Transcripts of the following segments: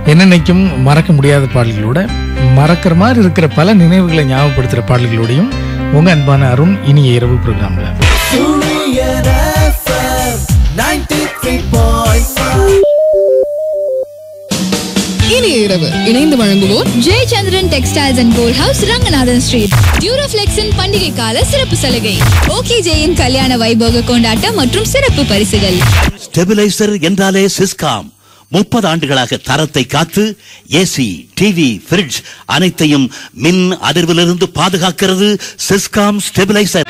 என்னென்னைக்கும் மறக்க முடியாத பாடல்களோட மறக்கிற மாதிரி இருக்கிற பல நினைவுகளை ஞாபகப்படுத்துகிற பாடல்களோடையும் உங்க அன்பான அருண் இனிய இரவு ப்ரோக்ராம்ல Suriyan FM 93.5 இனிய இரவு இணைந்து வழங்குவோர் Jayachandran textiles and gold house Ranganathan street டியூரோஃபிளெக்ஸின் பண்டிகை கால சிறப்பு சலுகை ஓகே ஜெயின் கல்யாண வைபோக கொண்டாட்டம் மற்றும் சிறப்பு பரிசுகள் ஸ்டெபிலைசர் என்றாலே சிஸ்காம் முப்பது ஆண்டுகளாக தரத்தை காத்து ஏசி டிவி ஃபிரிட்ஜ் அனைத்தையும் மின் அதிர்விலிருந்து பாதுகாக்கிறது சிஸ்காம் stabiliser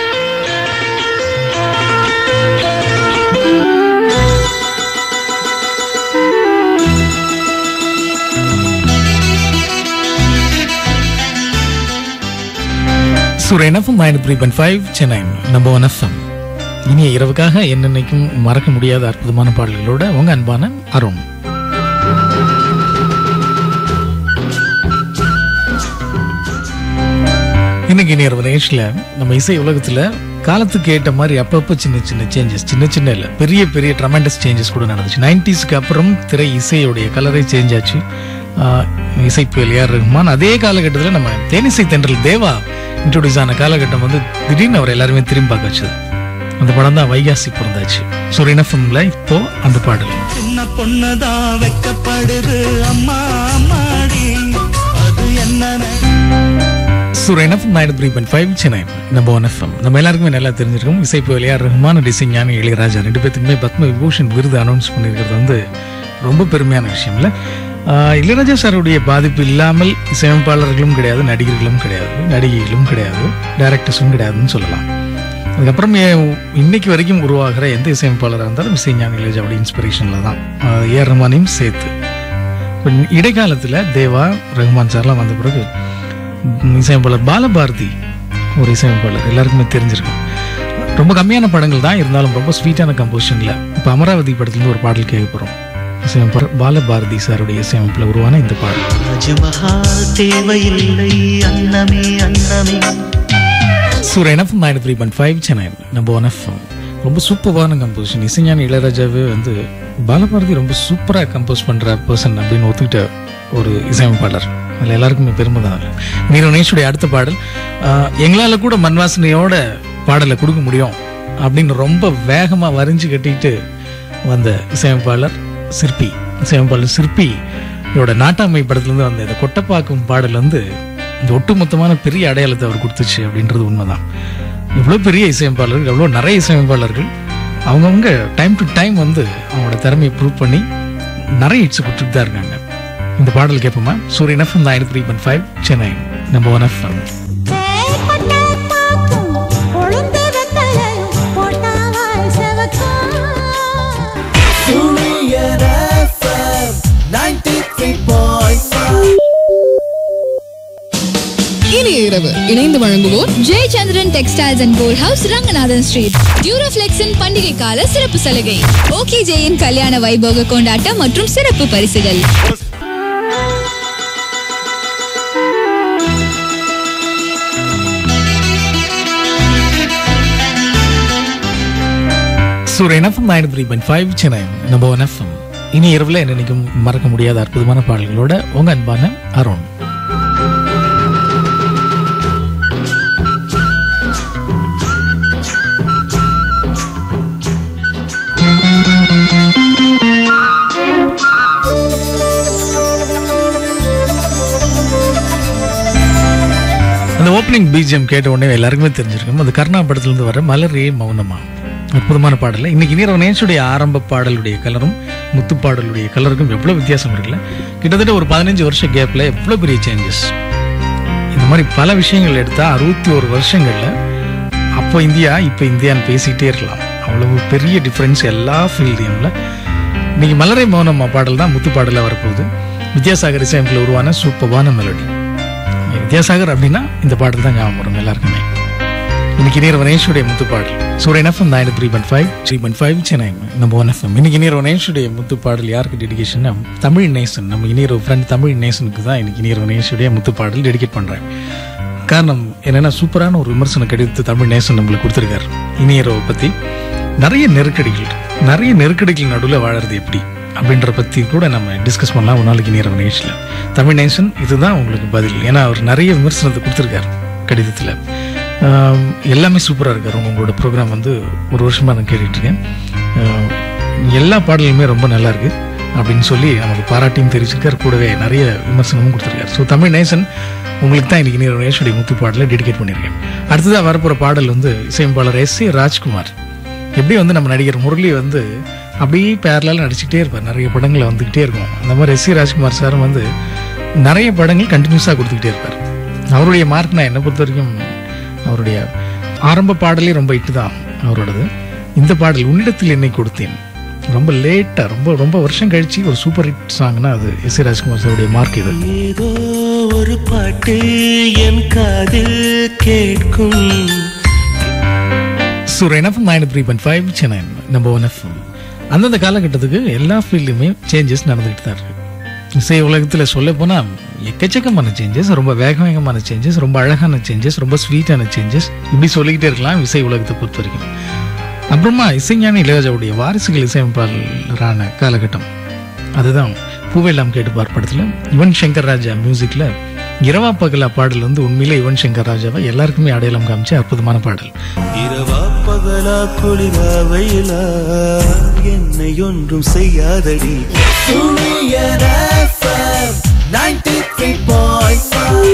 Suriyan FM nine three point five Chennai number one FM இனிய இரவுக்காக என்னென்னைக்கும் மறக்க முடியாத அற்புதமான பாடல்களோட உங்க அன்பான அருண் இன்னைக்கு நேரம் நிகழ்ச்சியில் நம்ம இசை உலகத்துல காலத்துக்கு ஏற்ற மாதிரி அப்பப்போ சின்ன சின்ன சேஞ்சஸ் சின்ன சின்ன இல்லை பெரிய பெரிய ட்ரமெண்டஸ் சேஞ்சஸ் கூட நடந்துச்சு நைன்டிஸ்க்கு அப்புறம் திரை இசையுடைய கலரே சேஞ்ச் ஆச்சு ஆஹ் இசை புயல் ஏஆர் ரஹ்மான் அதே காலகட்டத்தில் நம்ம தேனிசை தென்றல் தேவா இன்ட்ரோடியூஸ் ஆன காலகட்டம் வந்து திடீர்னு அவர் எல்லாருமே திரும்பி பார்க்க வச்சது அந்த படம் தான் வைகாசி பிறந்தாச்சு சூரியன் எஃப்எம்ல இப்போ அந்த பாடல் சின்ன பொண்ணுதான் வெக்கப்படுது அம்மா அம்மாடி அது என்ன Suriyan FM nine three point five Chennai நம்ம ஒன் எஃப்எம் நம்ம எல்லாருக்குமே நல்லா தெரிஞ்சிருக்கும் இசை புயல் ஏஆர் ரஹ்மான் டிசை ஞானி இளையராஜா ரெண்டு பேத்துக்குமே பத்ம விபூஷன் விருது அனௌன்ஸ் பண்ணியிருக்கிறது வந்து ரொம்ப பெருமையான விஷயம் இல்லை ஆஹ் இளையராஜா சாருடைய பாதிப்பு இல்லாமல் இசையமைப்பாளர்களும் கிடையாது நடிகர்களும் கிடையாது நடிகைகளும் கிடையாது டைரக்டர்ஸும் கிடையாதுன்னு சொல்லலாம் அதுக்கப்புறம் ஏ- இன்னைக்கு வரைக்கும் உருவாகிற எந்த இசையமைப்பாளராக இருந்தாலும் இசை ஞானி இளையராஜாவுடைய இன்ஸ்பிரேஷனில் தான் ஆஹ் ஏஆர் ரஹ்மானையும் சேர்த்து இப்ப இடைக்காலத்தில் தேவா ரஹ்மான் சார்லாம் வந்த பிறகு ம், இசையமைப்பாளர் பாலபாரதி ஒரு இசையமைப்பாளர் எல்லாருக்குமே தெரிஞ்சிருக்கும் ரொம்ப கம்மியான படங்கள் தான் இருந்தாலும் ரொம்ப ஸ்வீட்டான கம்போசிஷனில் இப்போ அமராவதி படத்துலேருந்து ஒரு பாடல் கேட்க போகிறோம் இசையமைப்பாளர் பாலபாரதி சாருடைய இசையமைப்பில் உருவான இந்த பாடல் ராஜமஹால் தேவையில்லை அன்னமே அன்னமே Suriyan FM nine three point five Chennai நம்ம ஒன் எஃப்எம் ரொம்ப சூப்பரான கம்போசிஷன் இசைஞானி இளையராஜாவே வந்து பாலபாரதி ரொம்ப சூப்பராக கம்போஸ் பண்ணுற பர்சன் அப்படின்னு ஒத்துக்கிட்ட ஒரு இசையமைப்பாளர் அதில் எல்லாருக்குமே பெருமை தான் அது நீரோனேஷுடைய அடுத்த பாடல் ஆஹ், எங்களால் கூட மண்வாசனையோட பாடலை கொடுக்க முடியும் அப்படின்னு ரொம்ப வேகமாக வரைஞ்சு கட்டிட்டு வந்த இசையமைப்பாளர் சிற்பி இசையமைப்பாளர் சிற்பி இதோட நாட்டாமை படத்துலேருந்து வந்த இந்த கொட்டப்பாக்கும் பாடல் வந்து இந்த ஒட்டுமொத்தமான பெரிய அடையாளத்தை அவர் கொடுத்துச்சு அப்படின்றது உண்மைதான் இவ்வளோ பெரிய இசையமைப்பாளர்கள் எவ்வளோ நிறைய இசையமைப்பாளர்கள் அவங்கவுங்க டைம் டு டைம் வந்து அவங்களோட திறமையை ப்ரூவ் பண்ணி நிறைய ஹிட்ஸ் கொடுத்துட்டு தான் இருக்காங்க இந்த பாடல் கேட்போமா Suriyan FM nine three point five Chennai number one FM Suriyan FM 93.5 இனிய இரவு இணைந்து வழங்குவோர் Jayachandran textiles and gold house Ranganathan street டியூரோஃபிளெக்ஸின் பண்டிகை கால சிறப்பு சலுகை ஓகே ஜெயின் கல்யாண வைபோக கொண்டாட்டம் மற்றும் சிறப்பு பரிசுகள் Suriyan FM nine three point five Chennai number one FM இனி இரவில் என்னைக்கும் மறக்க முடியாத அற்புதமான பாடல்களோட உங்க அன்பான அருண் அந்த ஓப்பனிங் பிஜிஎம் கேட்ட உடனே எல்லாருக்குமே தெரிஞ்சிருக்கும் அது கர்ணா படத்துலேருந்து வர மலரே மௌனமா அற்புதமான பாடல் இன்னைக்கு நீரவ நேச்சுடைய ஆரம்ப பாடலுடைய கலரும் முத்து பாடலுடைய கலருக்கும் எவ்வளோ வித்தியாசம் இருக்குல்ல கிட்டத்தட்ட ஒரு பதினஞ்சு வருஷம் கேப்பில் எவ்வளோ பெரிய சேஞ்சஸ் இந்த மாதிரி பல விஷயங்கள் எடுத்தால் அறுபத்தி ஒரு வருஷங்களில் அப்போ இந்தியா இப்போ இந்தியான்னு பேசிக்கிட்டே இருக்கலாம் அவ்வளவு பெரிய டிஃப்ரென்ஸ் எல்லா ஃபீல்டையும்ல இன்னைக்கு மலரை மௌனம்மா பாடல் தான் முத்து பாடலாக வரப்போகுது வித்யாசாகர் இசையமைப்பில் உருவான சூப்பரான மெலடி வித்யாசாகர் அப்படின்னா இந்த பாடல் தான் ஞாபகம் வரும் எல்லாருக்குமே இன்னைக்கு நீர் வனேஷுடைய முத்து பாடல் Suriyan FM nine three point five three point five Chennai நம்ம ஒன் எஃப்எம் இன்னைக்கு நீர் வனேஷுடைய முத்து பாடல் யாருக்கு டெடிகேஷன் தமிழ் நேசன் நம்ம இனியர் ஃப்ரெண்ட் தமிழ் நேசனுக்கு தான் இன்னைக்கு நீர் வனேஷுடைய முத்து பாடல் டெடிகேட் பண்றேன் காரணம் என்னன்னா சூப்பரான ஒரு விமர்சனம் கடிதத்து தமிழ் நேசன் நம்மளுக்கு கொடுத்துருக்காரு இனியரவை பத்தி நிறைய நெருக்கடிகள் நிறைய நெருக்கடிகள் நடுவில் வாழறது எப்படி அப்படின்ற பற்றி கூட நம்ம டிஸ்கஸ் பண்ணலாம் ஒரு நாளைக்கு நேரம் நிகழ்ச்சியில் தமிழ் நேசன் இதுதான் உங்களுக்கு பதில் ஏன்னா அவர் நிறைய விமர்சனத்தை கொடுத்துருக்காரு கடிதத்தில் எல்லாமே சூப்பராக இருக்கார் உங்களோட ப்ரோக்ராம் வந்து ஒரு வருஷமாக நான் கேட்டுட்டு இருக்கேன் ஆஹ் எல்லா பாடலுமே ரொம்ப நல்லா இருக்கு அப்படின்னு சொல்லி நமக்கு பாராட்டியும் தெரிவிச்சிருக்கார் கூடவே நிறைய விமர்சனமும் கொடுத்துருக்காரு ஸோ தமிழ் நேசன் உங்களுக்கு தான் இன்னைக்கு நீர் நேஷனுடைய முத்து பாடலை டெடிகேட் பண்ணியிருக்கேன் அடுத்ததாக வரப்போகிற பாடல் வந்து இசையமைப்பாளர் எஸ் ஏ ராஜ்குமார் எப்படி வந்து நம்ம நடிகர் முரளி வந்து அப்படியே பேரலால் நடிச்சுக்கிட்டே இருப்பார் நிறைய படங்களை வந்துக்கிட்டே இருக்கும் அந்த மாதிரி எஸ் சி ராஜ்குமார் சாரும் வந்து நிறைய படங்கள் கண்டினியூஸாக கொடுத்துக்கிட்டே இருப்பார் அவருடைய மார்க் நான் என்னை பொறுத்த வரைக்கும் அவருடைய ஆரம்ப பாடலே ரொம்ப இட்டு தான் அவரோடது இந்த பாடல் உன்னிடத்தில் என்னை கொடுத்தேன் ரொம்ப லேட்டாக ரொம்ப ரொம்ப வருஷம் கழிச்சு ஒரு சூப்பர் ஹிட் சாங்னா அது எஸ் சி ராஜ்குமார் சாருடைய மார்க் இது ஏதோ ஒரு பாட்டு என் காதில் கேட்கும் Suriyan FM nine three point five Chennai number one FM அந்தந்த காலகட்டத்துக்கு எல்லா ஃபீல்டுமே சேஞ்சஸ் நடந்துகிட்டு தான் இருக்கு இசை உலகத்தில் சொல்ல போனால் எக்கச்சக்கமான சேஞ்சஸ் ரொம்ப வேக வேகமான சேஞ்சஸ் ரொம்ப அழகான சேஞ்சஸ் ரொம்ப ஸ்வீட்டான சேஞ்சஸ் இப்படி சொல்லிக்கிட்டே இருக்கலாம் இசை உலகத்தை பொறுத்த வரைக்கும் அப்புறமா இசைஞானி இளையராஜாவுடைய வாரிசுகள் இசையமைப்பாளரான காலகட்டம் அதுதான் பூவெல்லாம் கேட்டு பார்ப்படத்தில் யுவன் சங்கர் ராஜா மியூசிக்கில் இரவா பகலா பாடல் வந்து உண்மையிலே யுவன் சங்கர் ராஜாவை எல்லாருக்குமே அடையாளம் காமிச்ச அற்புதமான பாடல் இரவா பகலா குளிரா வெயிலா என்னை ஒன்றும் செய்யாதடி சூரியன் FM 93.5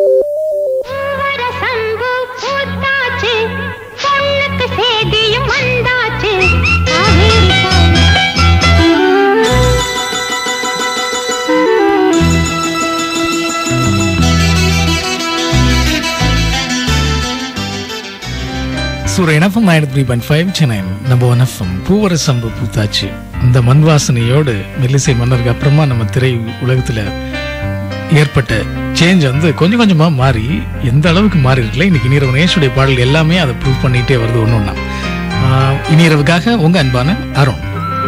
சம்பு பூத்தாச்சு பொண்ணுக்கு சேதியும் வந்தாச்சு காவேரி பால். Suriyan FM nine three point five Chennai நம்ம ஒன் எஃப்எம் பூவர சம்பு பூத்தாச்சு இந்த மண் வாசனையோடு மெல்லிசை மன்னருக்கு அப்புறமா நம்ம திரை உலகத்தில் ஏற்பட்ட சேஞ்ச் வந்து கொஞ்சம் கொஞ்சமாக மாறி எந்த அளவுக்கு மாறி இருக்குல்ல இன்னைக்கு இனிரவு நேஷுடைய பாடல் எல்லாமே அதை ப்ரூவ் பண்ணிகிட்டே வருது ஒன்று ஒன்றா இனிரவுக்காக உங்கள் அன்பான Arun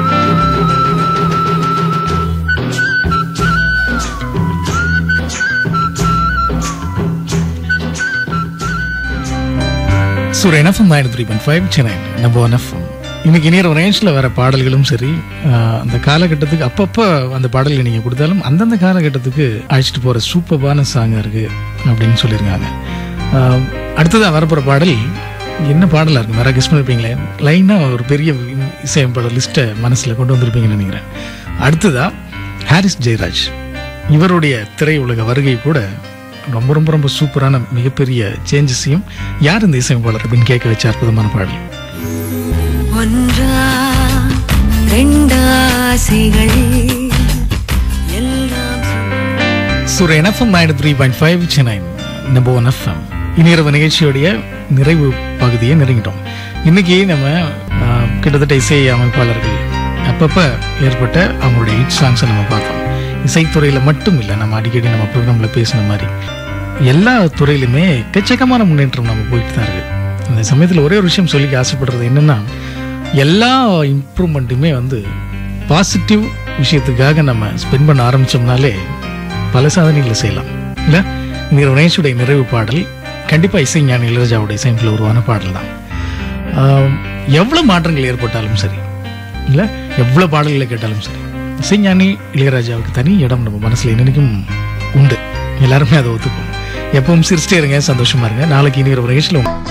Suriyan FM nine three point five Chennai நம்ம ஒன் எஃப்எம் இன்னைக்கு நேர ரேஞ்சில் வர பாடல்களும் சரி ஆஹ், அந்த காலகட்டத்துக்கு அப்பப்போ அந்த பாடல்கள் நீங்கள் கொடுத்தாலும் அந்தந்த காலகட்டத்துக்கு அழைச்சிட்டு போகிற சூப்பர்பான சாங்காக இருக்குது அப்படின்னு சொல்லியிருக்காங்க ஆஹ், அடுத்ததாக வரப்போகிற பாடல் என்ன பாடலாக இருக்கும் வேற கெஸ்ட் பண்ணிருப்பீங்களே லைனாக ஒரு பெரிய இசையமைப்பாளர் லிஸ்ட்டை மனசில் கொண்டு வந்திருப்பீங்கன்னு நினைக்கிறேன் அடுத்ததாக ஹாரிஸ் ஜெயராஜ் இவருடைய திரையுலக வருகை கூட ரொம்ப ரொம்ப ரொம்ப சூப்பரான மிகப்பெரிய சேஞ்சஸையும் யார் இந்த இசையமைப்பாளர் அப்படின்னு கேட்க வச்ச அற்புதமான பாடல் ஒன்றா ரெண்டாசைகள் எல்லாம் Suriyan FM nine three point five Chennai number one FM இனிரவு நிகழ்ச்சியுடைய நிறைவு பகுதியை நெருங்கிட்டோம் இன்னைக்கு நம்ம ஆஹ், கிட்டத்தட்ட இசை அமைப்பாளர்கள் அப்பப்போ ஏற்பட்ட அவங்களுடைய ஹிட் சாங்ஸை நம்ம பார்த்தோம் இசைத்துறையில் மட்டும் இல்லை நம்ம அடிக்கடி நம்ம ப்ரோக்ராமில் பேசின மாதிரி எல்லா துறையிலுமே எக்கச்சக்கமான முன்னேற்றம் நம்ம போயிட்டு தான் இருக்கு அந்த சமயத்தில் ஒரே ஒரு விஷயம் சொல்லி ஆசைப்படுறது என்னன்னா எல்லா இம்ப்ரூவ்மெண்ட்டுமே வந்து பாசிட்டிவ் விஷயத்துக்காக நம்ம ஸ்பெண்ட் பண்ண ஆரம்பிச்சோம்னாலே பல சாதனைகளை செய்யலாம் இல்ல இந்த ரமேஷுடைய நிறைவு பாடல் கண்டிப்பா இசைஞானி இளையராஜாவுடைய இசையமைப்பில் உருவான பாடல் தான் ஆம், எவ்வளவு மாற்றங்கள் ஏற்பட்டாலும் சரி இல்ல எவ்வளவு பாடல்களை கேட்டாலும் சரி இசைஞானி இளையராஜாவுக்கு தனி இடம் நம்ம மனசுல என்னைக்கும் உண்டு எல்லாருமே அதை ஒத்துப்போம் எப்பவும் சிரிச்சிட்டே இருங்க சந்தோஷமா இருங்க நாளைக்கு இனி ஒரு நிகழ்ச்சியில்